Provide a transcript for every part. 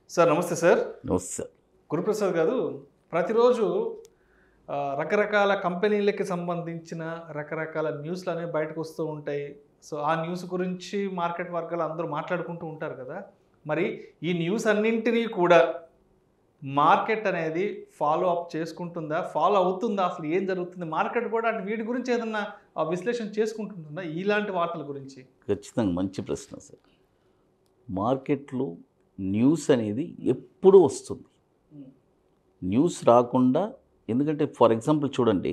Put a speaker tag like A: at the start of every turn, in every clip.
A: Sir నమస్తే sir
B: నమస్తే sir
A: Guruprasad గారు ప్రతిరోజు ఆ, రకరకాల కంపెనీలకి సంబంధించిన రకరకాల న్యూస్లు అనేవి బయటకు వస్తూ ఉంటాయి సో ఆ న్యూస్ గురించి మార్కెట్ వర్గాలు అందరూ మాట్లాడుకుంటూ ఉంటారు కదా మరి ఈ న్యూస్ అన్నింటినీ కూడా మార్కెట్ అనేది ఫాలో అప్ చేసుకుంటుందా ఫాలో అవుతుందా అసలు ఏం జరుగుతుంది మార్కెట్ కూడా అంటే వీటి గురించి ఏదన్నా ఆ, విశ్లేషణ చేసుకుంటుంటుందా ఇలాంటి వార్తల గురించి
B: ఖచ్చితంగా మంచి ప్రశ్న సార్ మార్కెట్లో న్యూస్ అనేది ఎప్పుడూ వస్తుంది న్యూస్ రాకుండా ఎందుకంటే ఫర్ ఎగ్జాంపుల్ చూడండి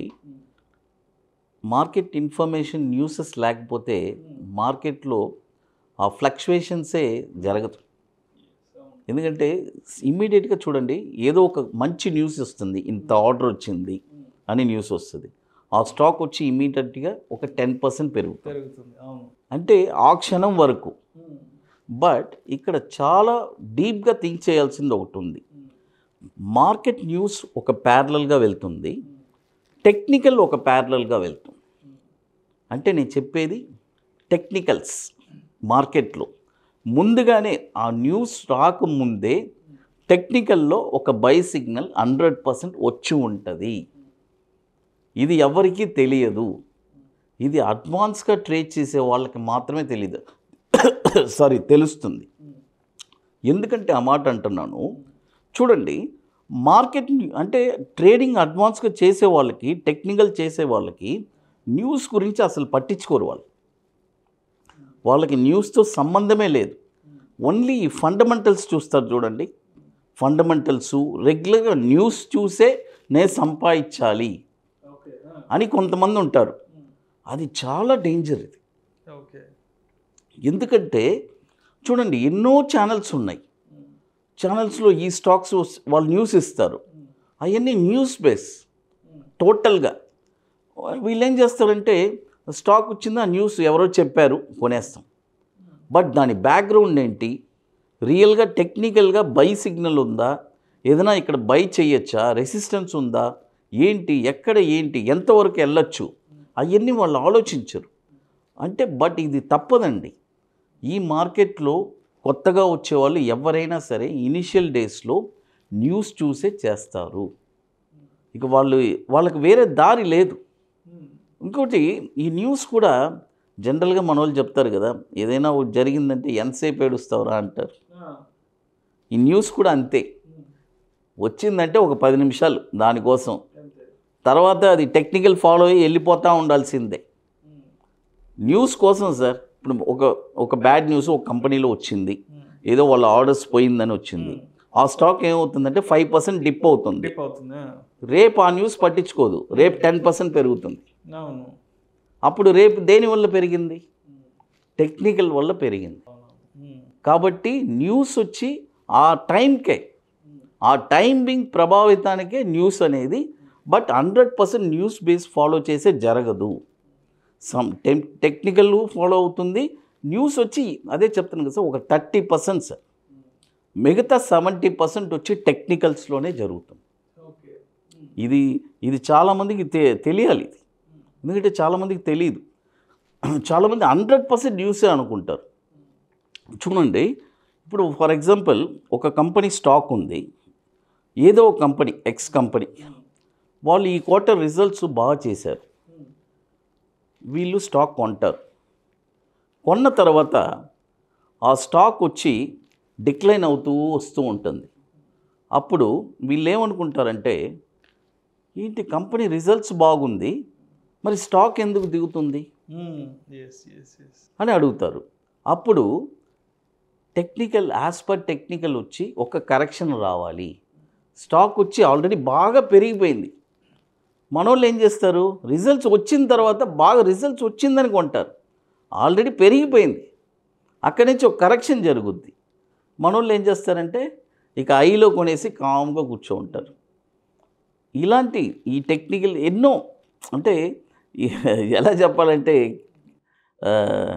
B: మార్కెట్ ఇన్ఫర్మేషన్ న్యూసెస్ లేకపోతే మార్కెట్లో ఆ ఫ్లక్చువేషన్సే జరగదు ఎందుకంటే ఇమ్మీడియట్గా చూడండి ఏదో ఒక మంచి న్యూస్ వస్తుంది ఇంత ఆర్డర్ వచ్చింది అని న్యూస్ వస్తుంది ఆ స్టాక్ వచ్చి ఇమ్మీడియట్గా ఒక టెన్ పర్సెంట్ పెరుగుతుంది
A: పెరుగుతుంది అవును
B: అంటే ఆ క్షణం వరకు బట్ ఇక్కడ చాలా డీప్గా థింక్ చేయాల్సింది ఒకటి ఉంది మార్కెట్ న్యూస్ ఒక ప్యారలల్గా వెళ్తుంది టెక్నికల్ ఒక ప్యారలల్గా వెళ్తుంది అంటే నేను చెప్పేది టెక్నికల్స్ మార్కెట్లో ముందుగానే ఆ న్యూస్ రాకముందే టెక్నికల్లో ఒక బై సిగ్నల్ హండ్రెడ్ పర్సెంట్ వచ్చి ఉంటుంది ఇది ఎవరికీ తెలియదు ఇది అడ్వాన్స్గా ట్రేడ్ చేసే వాళ్ళకి మాత్రమే తెలియదు సారీ తెలుస్తుంది ఎందుకంటే ఆ మాట అంటున్నాను చూడండి మార్కెట్ న్యూ- అంటే ట్రేడింగ్ అడ్వాన్స్గా చేసే వాళ్ళకి టెక్నికల్ చేసే వాళ్ళకి న్యూస్ గురించి అసలు పట్టించుకోరు వాళ్ళు వాళ్ళకి న్యూస్తో సంబంధమే లేదు ఓన్లీ ఈ ఫండమెంటల్స్ చూస్తారు చూడండి ఫండమెంటల్స్ రెగ్యులర్గా న్యూస్ చూసే నేను సంపాదించాలి
A: ఓకే
B: అని కొంతమంది ఉంటారు అది చాలా డేంజర్ ఇది
A: ఓకే
B: ఎందుకంటే చూడండి ఎన్నో ఛానల్స్ ఉన్నాయి ఛానల్స్లో ఈ స్టాక్స్ వస్- వాళ్ళు న్యూస్ ఇస్తారు అవన్నీ న్యూస్ బేస్ టోటల్గా వీళ్ళు ఏం చేస్తారంటే స్టాక్ వచ్చింది ఆ న్యూస్ ఎవరో చెప్పారు కొనేస్తాం బట్ దాని బ్యాక్గ్రౌండ్ ఏంటి రియల్గా టెక్నికల్గా బై సిగ్నల్ ఉందా ఏదైనా ఇక్కడ బై చేయొచ్చా రెసిస్టెన్స్ ఉందా ఏంటి ఎక్కడ ఏంటి ఎంతవరకు వెళ్ళొచ్చు అవన్నీ వాళ్ళు ఆలోచించరు అంటే బట్ ఇది తప్పదండి ఈ మార్కెట్లో కొత్తగా వచ్చేవాళ్ళు ఎవరైనా సరే ఇనిషియల్ డేస్లో న్యూస్ చూసే చేస్తారు ఇక వాళ్ళు వాళ్ళకి వేరే దారి లేదు ఇంకోటి ఈ న్యూస్ కూడా జనరల్గా మన వాళ్ళు చెప్తారు కదా ఏదైనా ఒకటి జరిగిందంటే ఎంతసేపు ఏడుస్తావురా అంటారు ఈ న్యూస్ కూడా అంతే వచ్చిందంటే ఒక పది నిమిషాలు దానికోసం తర్వాత అది టెక్నికల్ ఫాలో అయ్యి వెళ్ళిపోతూ ఉండాల్సిందే న్యూస్ కోసం సార్ ఇప్పుడు ఒక ఒక బ్యాడ్ న్యూస్ ఒక కంపెనీలో వచ్చింది ఏదో వాళ్ళ ఆర్డర్స్ పోయిందని వచ్చింది ఆ స్టాక్ ఏమవుతుందంటే ఫైవ్ పర్సెంట్ డిప్ అవుతుంది
A: డిప్ అవుతుంది
B: రేపు ఆ న్యూస్ పట్టించుకోదు రేపు టెన్ పర్సెంట్ పెరుగుతుంది
A: అవును
B: అప్పుడు రేపు దేని వల్ల పెరిగింది టెక్నికల్ వల్ల పెరిగింది
A: ఉమ్.
B: కాబట్టి న్యూస్ వచ్చి ఆ టైంకే ఆ టైమింగ్ ప్రభావితానికే న్యూస్ అనేది but hundred percent news base follow చేసే జరగదు సమ్ టెక్ టెక్నికల్ ఫాలో అవుతుంది న్యూస్ వచ్చి అదే చెప్తాను కదా సార్ ఒక థర్టీ పర్సెంట్ సార్ మిగతా సెవెంటీ పర్సెంట్ వచ్చి టెక్నికల్స్లోనే జరుగుతుంది
A: ఓకే
B: ఇది ఇది చాలామందికి తె తెలియాలి ఇది ఎందుకంటే చాలామందికి తెలియదు చాలామంది హండ్రెడ్ పర్సెంట్ న్యూసే అనుకుంటారు చూడండి ఇప్పుడు ఫర్ ఎగ్జాంపుల్ ఒక కంపెనీ స్టాక్ ఉంది ఏదో ఒక కంపెనీ ఎక్స్ కంపెనీ వాళ్ళు ఈ క్వార్టర్ రిజల్ట్స్ బాగా చేశారు వీళ్ళు స్టాక్ కొంటారు కొన్న తర్వాత ఆ స్టాక్ వచ్చి డిక్లైన్ అవుతూ వస్తూ ఉంటుంది అప్పుడు వీళ్ళు ఏమనుకుంటారంటే ఏంటి కంపెనీ రిజల్ట్స్ బాగుంది మరి స్టాక్ ఎందుకు దిగుతుంది
A: ఎస్ ఎస్ ఎస్
B: అని అడుగుతారు అప్పుడు టెక్నికల్ యాజ్ పర్ టెక్నికల్ వచ్చి ఒక కరెక్షన్ రావాలి స్టాక్ వచ్చి ఆల్రెడీ బాగా పెరిగిపోయింది మనోళ్ళు ఏం చేస్తారు రిజల్ట్స్ వచ్చిన తర్వాత బాగా రిజల్ట్స్ వచ్చిందని కొంటారు ఆల్రెడీ పెరిగిపోయింది అక్కడి నుంచి ఒక కరెక్షన్ జరుగుద్ది మనోళ్ళు ఏం చేస్తారంటే ఇక ఐలో కొనేసి కామ్గా కూర్చో ఉంటారు ఇలాంటి ఈ టెక్నికల్ ఎన్నో అంటే ఈ- ఎలా చెప్పాలంటే ఆ,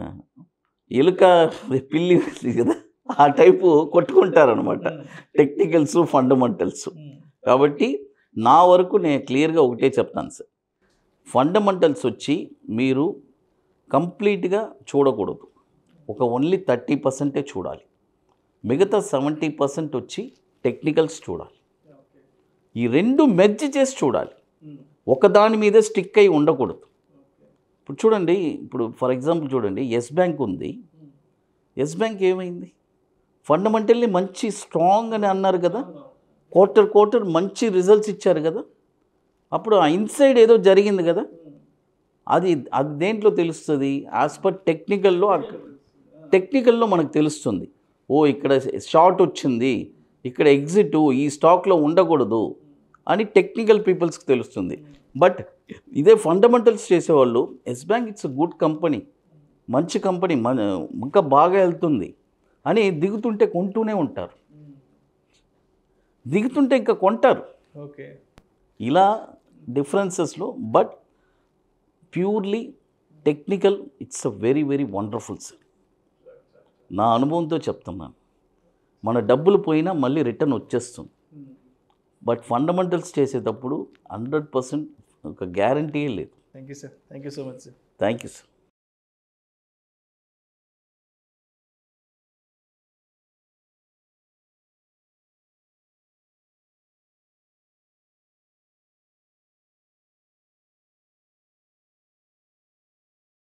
B: ఎలుక పిల్లి ఉంది కదా ఆ టైపు కొట్టుకుంటారనమాట టెక్నికల్స్ ఫండమెంటల్స్ కాబట్టి నా వరకు నేను క్లియర్గా ఒకటే చెప్తాను సార్ ఫండమెంటల్స్ వచ్చి మీరు కంప్లీట్గా చూడకూడదు ఒక ఓన్లీ థర్టీ పర్సెంటే చూడాలి మిగతా సెవెంటీ పర్సెంట్ వచ్చి టెక్నికల్స్ చూడాలి ఈ రెండు మెర్జ్ చేసి చూడాలి ఒకదాని మీద స్టిక్ అయి ఉండకూడదు ఇప్పుడు చూడండి ఇప్పుడు ఫర్ ఎగ్జాంపుల్ చూడండి ఎస్ బ్యాంక్ ఉంది ఎస్ బ్యాంక్ ఏమైంది ఫండమెంటల్లీ మంచి స్ట్రాంగ్ అని అన్నారు కదా క్వార్టర్ క్వార్టర్ మంచి రిజల్ట్స్ ఇచ్చారు కదా అప్పుడు ఆ ఇన్సైడ్ ఏదో జరిగింది కదా అది అది దేంట్లో తెలుస్తుంది యాజ్ పర్ టెక్నికల్లో టెక్నికల్లో మనకు తెలుస్తుంది ఓ ఇక్కడ షార్ట్ వచ్చింది ఇక్కడ ఎగ్జిట్ ఈ స్టాక్లో ఉండకూడదు అని టెక్నికల్ పీపుల్స్కి తెలుస్తుంది బట్ ఇదే ఫండమెంటల్స్ చేసేవాళ్ళు Yes Bank it's good company మంచి కంపెనీ మన ఇంకా బాగా వెళ్తుంది అని దిగుతుంటే కొంటూనే ఉంటారు దిగుతుంటే ఇంకా కొంటారు
A: ఓకే
B: ఇలా డిఫరెన్సెస్లో but purely technical it's a very very wonderful sir నా అనుభవంతో చెప్తున్నాను మన డబ్బులు పోయినా మళ్ళీ రిటర్న్ వచ్చేస్తుంది బట్ ఫండమెంటల్స్ చేసేటప్పుడు హండ్రెడ్ పర్సెంట్ ఒక గ్యారంటీయే లేదు
A: thank you sir thank you so much sir
B: thank you sir